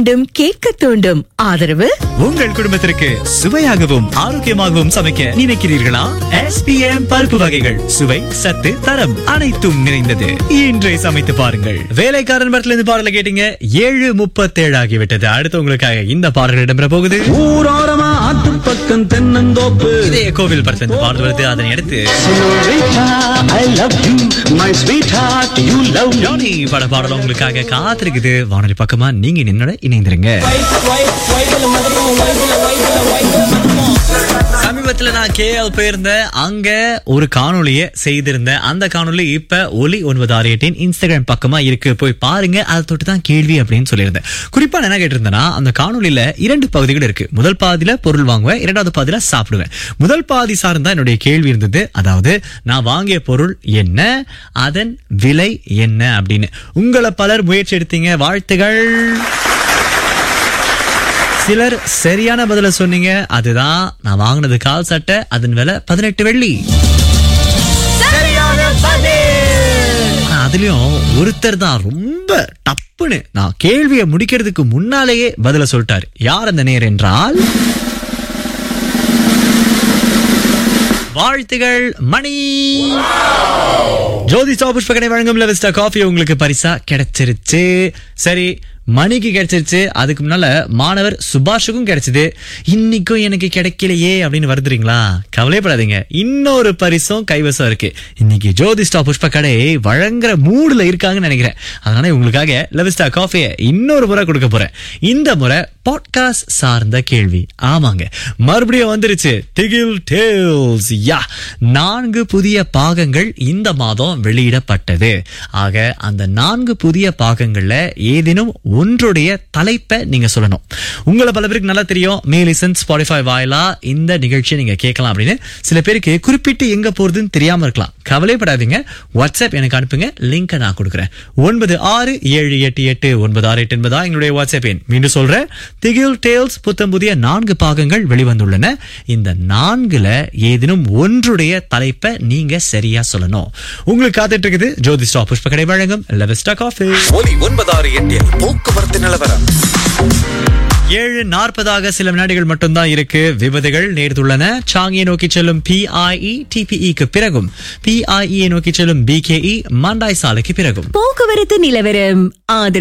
மீண்டும் கேட்க தூண்டும் ஆதரவு உங்கள் குடும்பத்திற்கு சுவையாகவும் ஆரோக்கியமாகவும் சமைக்க நினைக்கிறீர்களா எஸ்பிஎம் பருப்பு வகைகள் சுவை சத்து தரம் அனைத்தும் நிறைந்தது இன்றை சமைத்து பாருங்கள் வேலைக்காரன் படத்துல இருந்து பாடல கேட்டீங்க ஏழு முப்பத்தேழு ஆகிவிட்டது அடுத்து உங்களுக்காக இந்த பாடல்கள் இடம்பெற போகுது ஊரோரமா ஆத்து பக்கம் தென்னந்தோப்பு இதே கோவில் படத்துல இருந்து பாடல் வருது அதனை அடுத்து Senorita, I love you, my sweetheart, you love me. Johnny பட பாடல் உங்களுக்காக காத்திருக்குது வானொலி பக்கமா நீங்க என்னோட இணைந்திருங்க சமீபத்துல நான் கேஎல் போயிருந்தேன் அங்க ஒரு காணொளிய செய்திருந்தேன் அந்த காணொளி இப்ப ஒலி ஒன்பது ஆறு எட்டின் இன்ஸ்டாகிராம் பக்கமா இருக்கு போய் பாருங்க அதை தொட்டு தான் கேள்வி அப்படின்னு சொல்லியிருந்தேன் குறிப்பா நான் என்ன கேட்டிருந்தேன்னா அந்த காணொளியில இரண்டு பகுதிகள் இருக்கு முதல் பாதியில பொருள் வாங்குவேன் இரண்டாவது பாதியில சாப்பிடுவேன் முதல் பாதி சார்ந்தா என்னுடைய கேள்வி இருந்தது அதாவது நான் வாங்கிய பொருள் என்ன அதன் விலை என்ன அப்படின்னு உங்களை பலர் முயற்சி எடுத்தீங்க வாழ்த்துகள் சிலர் சரியான பதில சொன்னீங்க அதுதான் நான் வாங்கினது கால் சட்டை அதன் விலை பதினெட்டு வெள்ளி ஆனா, அதுலயும் ஒருத்தர் தான் ரொம்ப டப்புன்னு நான் கேள்வியை முடிக்கிறதுக்கு முன்னாலேயே பதில சொல்லிட்டாரு யார் அந்த நேர் என்றால் வாழ்த்துகள் மணி ஜோதி புஷ்பகனை வழங்கும் லெவஸ்டா காஃபி உங்களுக்கு பரிசா கிடைச்சிருச்சு சரி மணிக்கு கிடைச்சிருச்சு அதுக்கு முன்னால மாணவர் சுபாஷுக்கும் கிடைச்சது இன்னைக்கும் எனக்கு கிடைக்கலையே அப்படின்னு வருதுறீங்களா கவலைப்படாதீங்க இன்னொரு பரிசும் கைவசம் இருக்கு இன்னைக்கு ஜோதிஸ்டா புஷ்ப கடை வழங்குற மூடுல இருக்காங்கன்னு நினைக்கிறேன் அதனால உங்களுக்காக லெவஸ்டா காஃபியை இன்னொரு முறை கொடுக்க போறேன் இந்த முறை பாட்காஸ்ட் சார்ந்த கேள்வி ஆமாங்க மறுபடியும் வந்துருச்சு திகில் டேல்ஸ் யா நான்கு புதிய பாகங்கள் இந்த மாதம் வெளியிடப்பட்டது ஆக அந்த நான்கு புதிய பாகங்கள்ல ஏதேனும் ஒன்றுடைய தலைப்பை நீங்க சொல்லணும் உங்களை பல பேருக்கு நல்லா தெரியும் மேலிசன் ஸ்பாடிஃபை வாயிலா இந்த நிகழ்ச்சியை நீங்க கேட்கலாம் அப்படின்னு சில பேருக்கு குறிப்பிட்டு எங்க போறதுன்னு தெரியாம இருக்கலாம் கவலைப்படாதீங்க வாட்ஸ்அப் எனக்கு அனுப்புங்க லிங்கை நான் கொடுக்குறேன் ஒன்பது ஆறு ஏழு எட்டு எட்டு ஒன்பது ஆறு எட்டு என்பதா எங்களுடைய வாட்ஸ்அப் எண் மீண்டும் சொல்றேன் திகில் டேல்ஸ் புத்தம் புதிய நான்கு பாகங்கள் வெளிவந்துள்ளன இந்த நான்குல ஏதேனும் ஒன்றுடைய தலைப்பை நீங்க சரியா சொல்லணும் உங்களுக்கு காத்துட்டு இருக்குது ஜோதி ஸ்டாப் புஷ்பக்கடை வழங்கும் லெவஸ்டா காஃபி ஒலி ஒன்பதாறு எட்டில் போக்குவரத்து நிலவரம் ஏழு நாற்பதாக சில வினாடிகள் மட்டும்தான் இருக்கு விபத்துகள் நேர்ந்துள்ளன சாங்கியை நோக்கி செல்லும் பிஐஇ டிபிஇக்கு பிறகும் பிஐஇ நோக்கி செல்லும் பிகேஇ மண்டாய் சாலைக்கு பிறகும் போக்குவரத்து நிலவரம் ஆதரவு